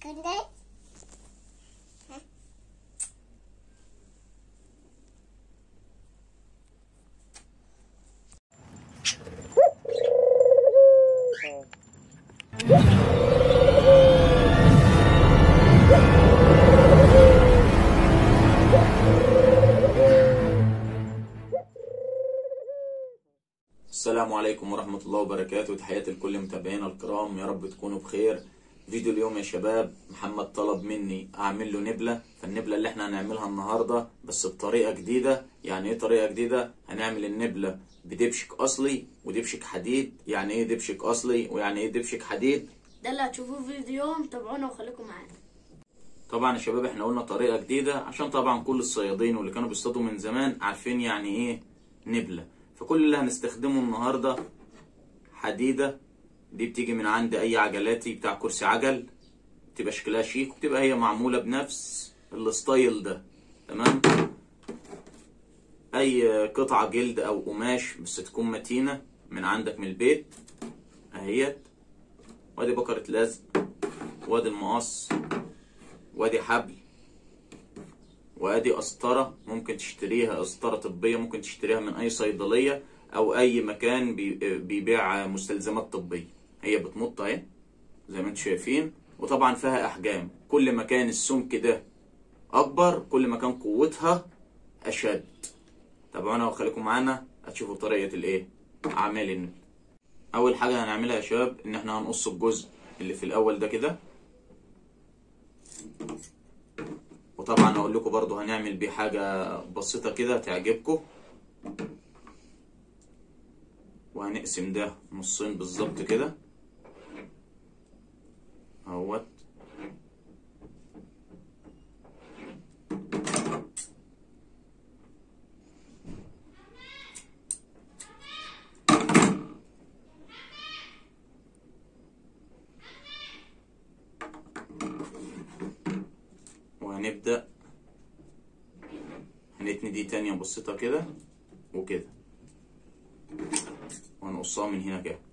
كده السلام عليكم ورحمة الله وبركاته تحياتي لكل متابعينا الكرام يا رب تكونوا بخير فيديو اليوم يا شباب محمد طلب مني اعمل له نبلة فالنبلة اللي احنا هنعملها النهاردة بس بطريقة جديدة يعني ايه طريقة جديدة هنعمل النبلة بدبشك اصلي ودبشك حديد يعني ايه دبشك اصلي ويعني ايه دبشك حديد ده اللي هتشوفوه في فيديو تابعونا وخليكم معانا طبعا يا شباب احنا قلنا طريقة جديدة عشان طبعا كل الصيادين واللي كانوا بيصطادوا من زمان عارفين يعني ايه نبلة فكل اللي هنستخدمه النهاردة حديدة دي بتيجي من عند اي عجلاتي بتاع كرسي عجل بتبقى شكلها شيك وبتبقى هي معمولة بنفس الستايل ده تمام اي قطعة جلد او قماش بس تكون متينة من عندك من البيت اهيت وادي بكرة لزق وادي المقص وادي حبل وادي قسطرة ممكن تشتريها قسطرة طبية ممكن تشتريها من اي صيدلية او اي مكان بي- بيبيع مستلزمات طبية هي بتمط اهي زي ما انتم شايفين وطبعا فيها احجام كل ما كان السمك ده اكبر كل ما كان قوتها اشد تابعونا وخليكم معانا هتشوفوا طريقة الايه اعمال النبل اول حاجة هنعملها يا شباب ان احنا هنقص الجزء اللي في الاول ده كده وطبعا هقول لكم برضو هنعمل بيه حاجة بسيطة كده تعجبكم وهنقسم ده نصين بالظبط كده اهوت وهنبدأ هنتني دي تانية بسيطة كده وكده وهنقصها من هنا كده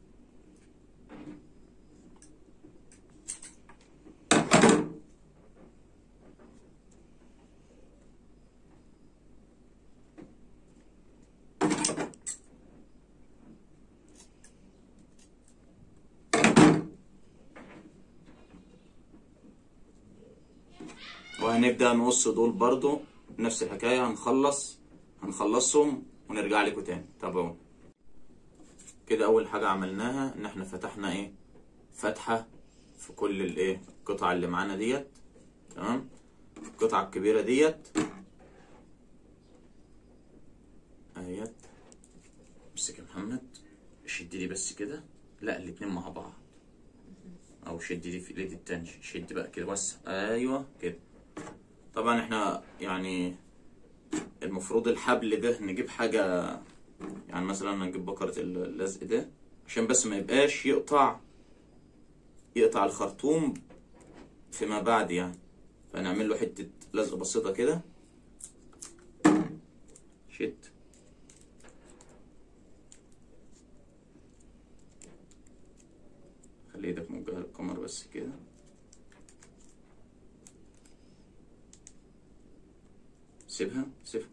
وهنبدأ نقص دول برضو نفس الحكاية هنخلص هنخلصهم ونرجع لكم تاني تابعونا كده أول حاجة عملناها إن احنا فتحنا إيه فتحة في كل الإيه القطع اللي معانا ديت تمام القطعة الكبيرة ديت اهيت امسك يا محمد شد دي بس كده لا الاتنين مع بعض او شد دي في الايد التانية شد بقى كده وسع ايوه كده طبعا احنا يعني المفروض الحبل ده نجيب حاجة يعني مثلا نجيب بكرة اللزق ده عشان بس ما يبقاش يقطع يقطع الخرطوم فيما بعد يعني فنعمل له حتة لزقة بسيطة كده شد خلي ايدك موجهة للقمر بس كده سيبها سيبها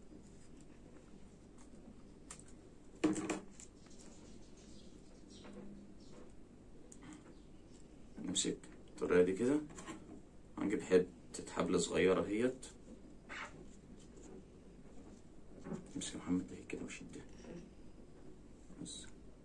نمسك الطريقة دي كده هنجيب حتة حبل صغيرة اهيت امسك يا محمد ده كده وشدها بس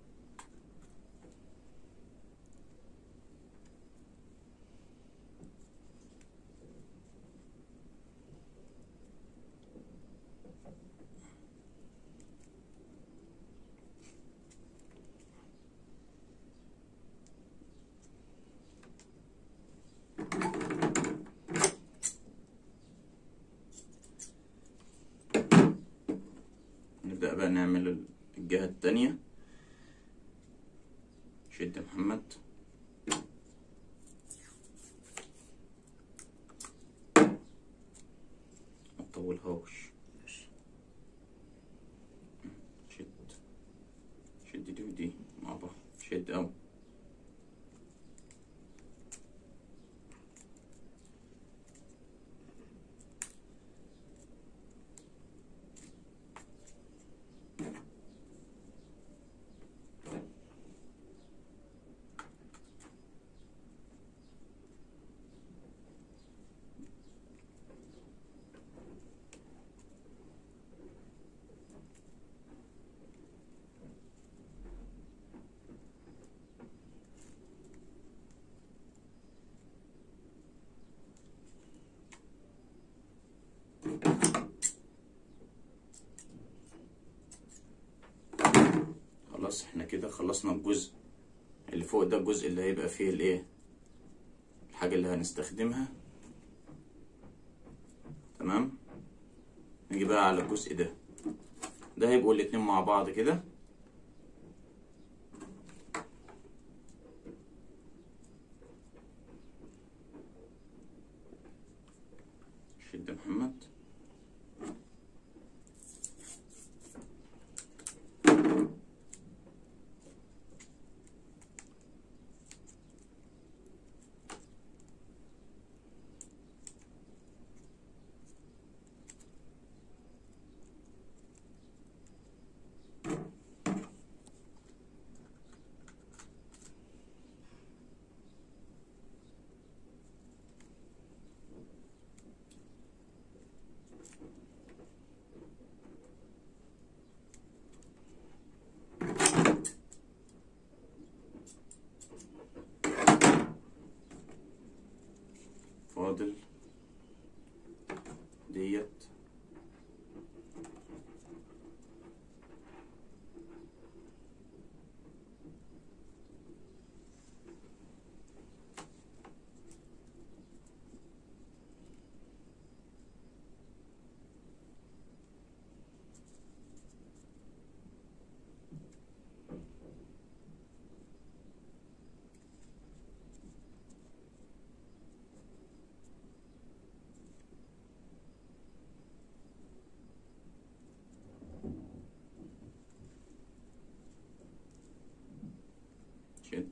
نبدأ بقى نعمل الجهة التانية شد يا محمد متطولهاش شد شد دي ودي مع بعض شد أوي خلاص احنا كده خلصنا الجزء اللي فوق ده الجزء اللي هيبقى فيه الايه الحاجة اللي هنستخدمها تمام نيجي بقى على الجزء ده ده هيبقوا الاتنين مع بعض كده شد يا محمد فاضل ديت شد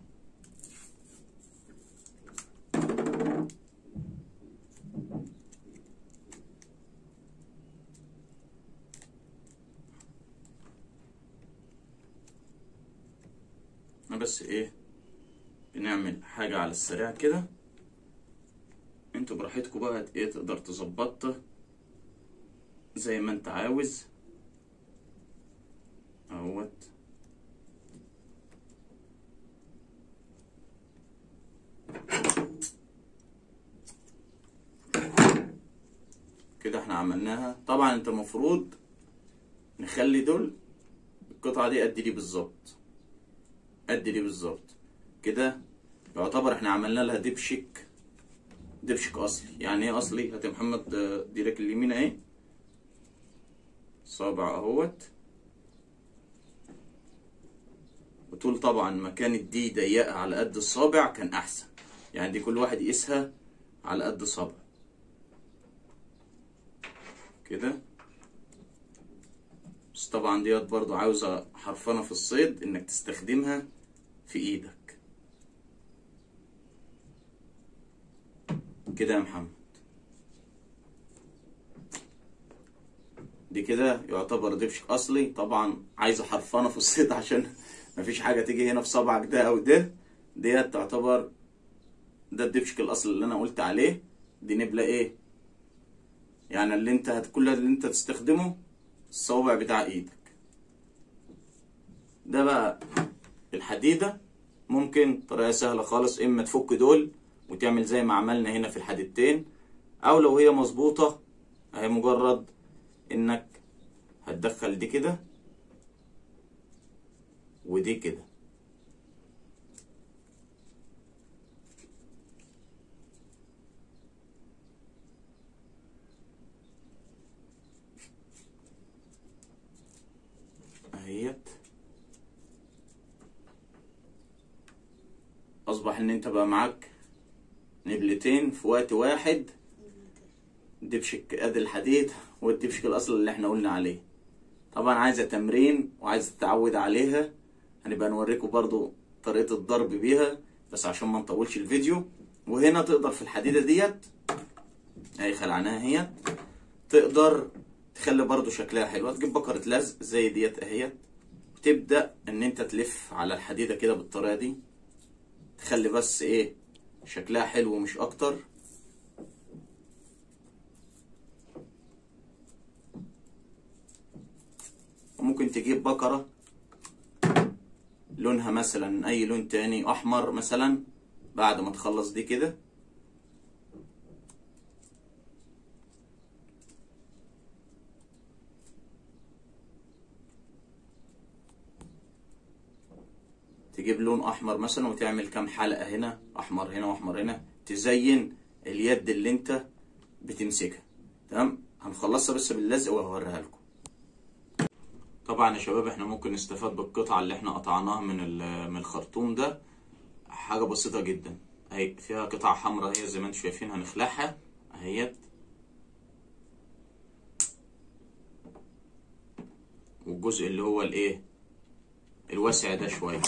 احنا بس ايه بنعمل حاجة على السريع كده انتوا براحتكم بقى ايه تقدر تظبطها زي ما انت عاوز اهوت كده احنا عملناها طبعا انت المفروض نخلي دول القطعة دي قد دي بالظبط قد دي بالظبط كده يعتبر احنا عملنا لها دبشك دبشك اصلي يعني ايه اصلي هات يا محمد آه، دي لك اليمين اهي صابع اهوت وطول طبعا ما كانت دي ضيقة على قد الصابع كان احسن يعني دي كل واحد يقيسها على قد صابع كده بس طبعا ديت برضو عاوزة حرفنة في الصيد انك تستخدمها في ايدك كده يا محمد دي كده يعتبر دبشك اصلي طبعا عايزة حرفنة في الصيد عشان مفيش حاجة تيجي هنا في صبعك ده او ده ديت تعتبر ده الدبشك الاصلي اللي انا قلت عليه دي نبلة ايه يعني اللي انت هت كل اللي انت تستخدمه الصوابع بتاع ايدك ده بقى الحديدة ممكن طريقة سهلة خالص اما تفك دول وتعمل زي ما عملنا هنا في الحديدتين او لو هي مظبوطة اهي مجرد انك هتدخل دي كده ودي كده اهيت اصبح ان انت بقى معاك نبلتين في وقت واحد دبشك ادي الحديد والدبشك الاصل اللي احنا قلنا عليه طبعا عايزه تمرين وعايزه تتعود عليها هنبقى نوريكم برضو طريقه الضرب بيها بس عشان ما نطولش الفيديو وهنا تقدر في الحديده ديت اهي خلعناها هي تقدر تخلي برضو شكلها حلو تجيب بكرة لزق زي ديت اهيت وتبدأ ان انت تلف على الحديدة كده بالطريقة دي تخلي بس ايه شكلها حلو مش اكتر وممكن تجيب بكرة لونها مثلا اي لون تاني احمر مثلا بعد ما تخلص دي كده تجيب لون احمر مثلا وتعمل كام حلقه هنا احمر هنا واحمر هنا تزين اليد اللي انت بتمسكها تمام هنخلصها بس باللزق وهوريها لكم طبعا يا شباب احنا ممكن نستفاد بالقطعه اللي احنا قطعناها من ال- من الخرطوم ده حاجه بسيطه جدا اهي فيها قطعه حمراء هي زي ما انتم شايفين هنخلعها اهيت والجزء اللي هو الايه الواسع ده شويه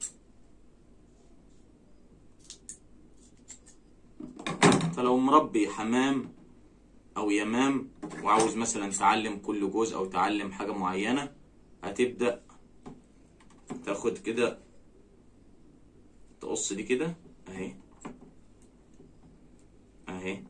فلو مربي حمام او يمام وعاوز مثلا تعلم كل جزء او تعلم حاجه معينه هتبدا تاخد كده تقص دي كده اهي اهي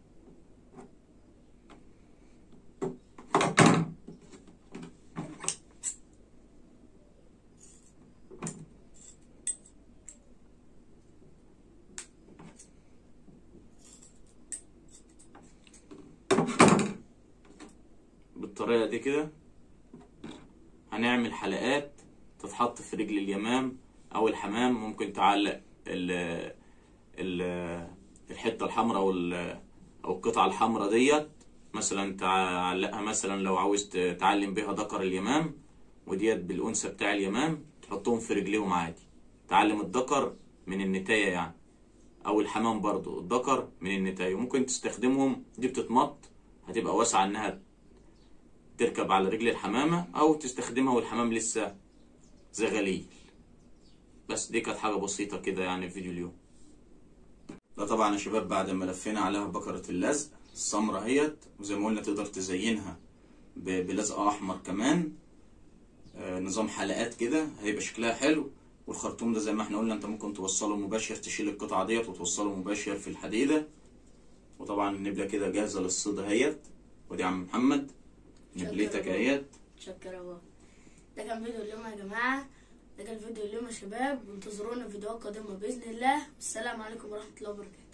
بالطريقة دي كده هنعمل حلقات تتحط في رجل اليمام او الحمام ممكن تعلق ال ال الحتة الحمراء او ال- او القطعة الحمراء ديت مثلا تعلقها مثلا لو عاوز ت- تعلم بيها ذكر اليمام وديت بالانثى بتاع اليمام تحطهم في رجليهم عادي تعلم الذكر من النتاية يعني او الحمام برضو الذكر من النتاية ممكن تستخدمهم دي بتتمط هتبقى واسعة انها تركب على رجل الحمامة أو تستخدمها والحمام لسه زغليل بس دي كانت حاجة بسيطة كده يعني في فيديو اليوم ده طبعا يا شباب بعد ما لفينا عليها بكرة اللزق السمرة اهيت وزي ما قلنا تقدر تزينها ب- بلزق أحمر كمان آه، نظام حلقات كده هيبقى شكلها حلو والخرطوم ده زي ما احنا قلنا انت ممكن توصله مباشر تشيل القطعة ديت وتوصله مباشر في الحديدة وطبعا النبلة كده جاهزة للصيد اهيت ودي عم محمد نبلتك اهيت شكرا بابا ده كان فيديو اليوم يا جماعة ده كان فيديو اليوم يا شباب وانتظرونا في فيديوهات قادمة بإذن الله والسلام عليكم ورحمة الله وبركاته